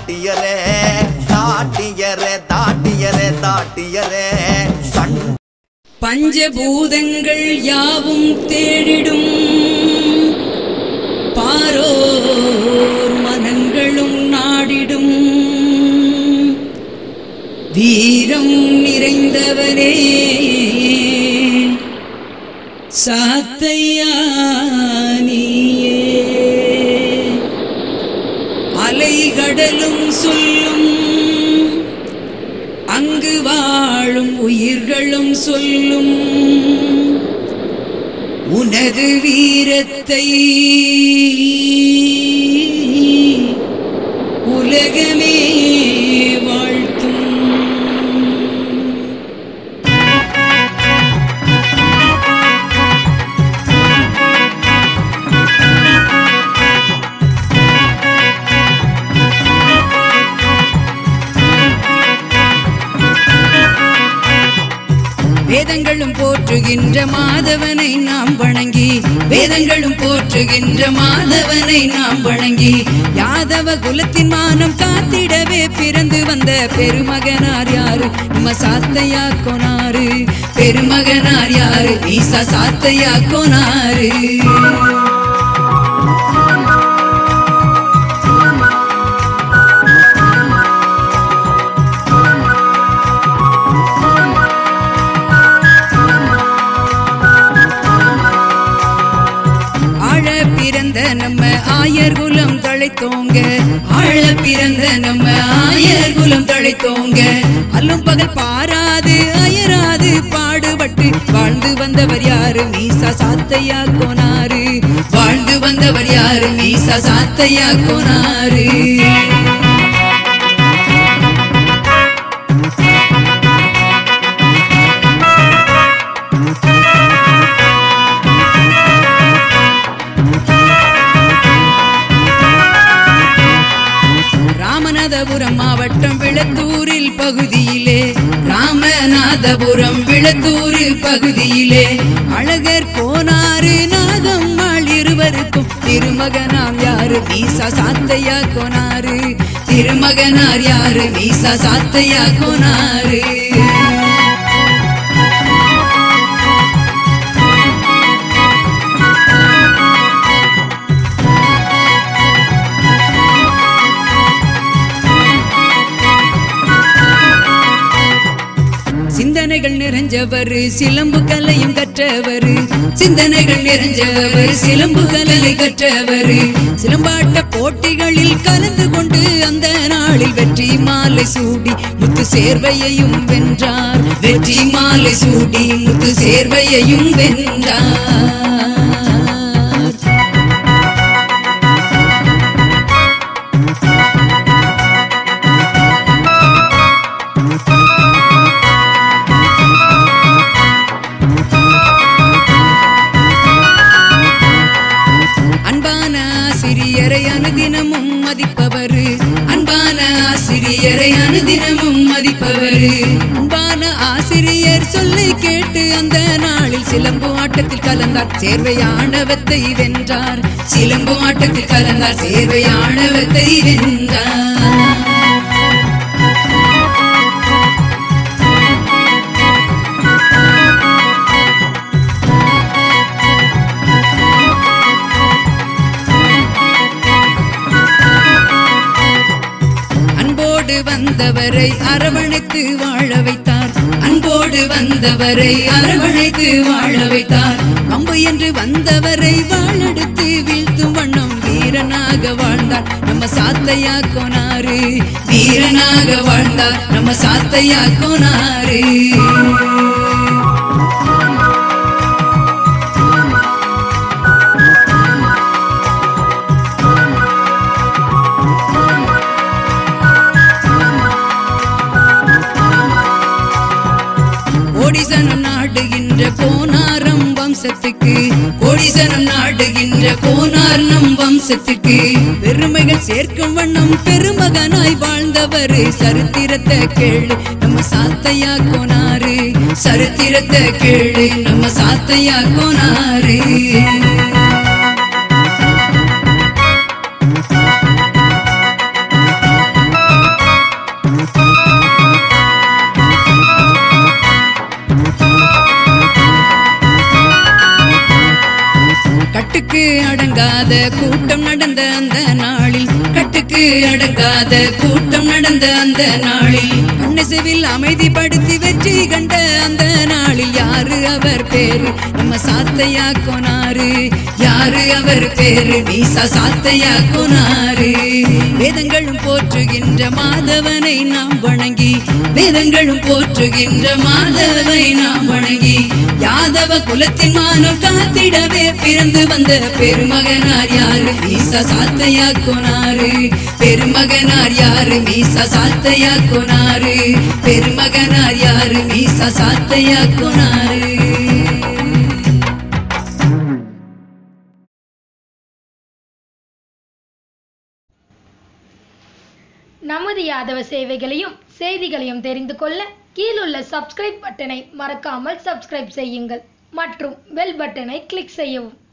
தாட்டியரே தாட்டியரே தாட்டியரே தாட்டியரே சண் பஞ்சபூதங்கள் யாவும் தேடிடும் பாரோர் மனங்களும் நாடிடும் வீரம் நிறைந்தவனே சாத்தையா நீயே அலைகடலும் சொல்லும் அங்கு வாழும் உயிர்களும் சொல்லும் உனது வீரத்தை உலகமே வாழ்த்தும் வேதங்களும் போற்றுகின்ற மாதவனை நாம் வணங்கி வேதங்களும் போற்றுகின்ற மாதவனை நாம் வணங்கி யாதவ குலத்தின் மானம் காத்திடவே பிறந்து வந்த பெருமகனார் யாரு நம்ம சாத்தையா கொனாரு பெருமகனார் யாரு ஈசா சாத்தையா கொனாரு ஆழ பிறந்த நம்ம ஆயர் குலம் தழைத்தோங்க ஆழ பிறந்த நம்ம ஆயர் குலம் தழைத்தோங்க அல்லும் பகல் பாராது அயராது பாடுபட்டு வாழ்ந்து வந்தவர் யாரு மீசா சாத்தையா கோனாரு வாழ்ந்து வந்தவர் யாரு மீசா சாத்தையா கோனாரு ராமநாதபுரம் மாவட்டம் விளத்தூரில் பகுதியிலே ராமநாதபுரம் விளத்தூர் பகுதியிலே அழகர் கோனாறு நாகம்மாள் இருவருக்கும் திருமகனாம் யாரு மீசா சாத்தையா கோனாரு திருமகனார் யாரு மீசா சாத்தையா கோனாரு சிந்தனைகள் நிறைஞ்சவர் சிலம்பு கலையும் கற்றவர் சிந்தனைகள் நிறைஞ்சவர் சிலம்பு கலை கற்றவர் சிலம்பாட்ட போட்டிகளில் கலந்து கொண்டு அந்த நாளில் வெற்றி மாலை சூடி முத்து சேர்வையையும் வென்றார் வெற்றி மாலை சூடி முத்து சேர்வையையும் வென்றார் அன்பான ஆசிரியரை அனுதினமும் மதிப்பவர் அன்பான ஆசிரியரை அனுதினமும் மதிப்பவர் அன்பான ஆசிரியர் சொல்லை கேட்டு அந்த நாளில் சிலம்பு ஆட்டத்தில் கலந்தார் சேர்வையானவத்தை வென்றார் சிலம்பு ஆட்டத்தில் கலந்தார் சேர்வையானவத்தை வென்றார் அன்போடு வந்தவரை அரவணைத்து வாழ வைத்தார் அன்போடு வந்தவரை அரவணைத்து வாழ வைத்தார் அம்பு என்று வந்தவரை வாழெடுத்து வீழ்த்தும் வண்ணம் வீரனாக வாழ்ந்தார் நம்ம சாத்தையா கோனாரு வீரனாக வாழ்ந்தார் நம்ம சாத்தையா கோனாரு கோடிசனம் நாடுகின்ற கோனாரம் வம்சத்துக்கு கோடிசனம் நாடுகின்ற கோனார் நம் வம்சத்துக்கு பெருமைகள் சேர்க்கும் வண்ணம் பெருமகனாய் வாழ்ந்தவர் சரித்திரத்தை கேளு நம்ம சாத்தையா கோனாரு சரித்திரத்தை கேளு நம்ம சாத்தையா கோனாரு கட்டுக்கு அடங்காத கூட்டம் நடந்த அந்த நாளில் கட்டுக்கு அடங்காத கூட்டம் நடந்த அந்த நாளில் அன்னசெவில் அமைதிப்படுத்தி வெற்றி கண்ட அந்த நாளில் யாரு அவர் பேரு நம்ம சாத்தையா கொனாரு யாரு அவர் பேரு நீசா சாத்தையா கொனாரு வேதங்களும் போற்றுகின்ற மாதவனை நாம் வணங்கி வேதங்களும் போற்றுகின்ற மாதவனை நாம் வணங்கி யாதவ குலத்தின் மானம் காத்திடவே பிறந்து வந்த பெருமகனார் யாரு மீசா சாத்தையா கொனாரு பெருமகனார் யாரு மீசா சாத்தையா கொனாரு பெருமகனார் யாரு மீசா சாத்தையா கொனாரு நமது யாதவ சேவைகளையும் செய்திகளையும் தெரிந்து கொள்ள கீழுள்ள சப்ஸ்கிரைப் பட்டனை மறக்காமல் சப்ஸ்கிரைப் செய்யுங்கள் மற்றும் பெல் பட்டனை கிளிக் செய்யவும்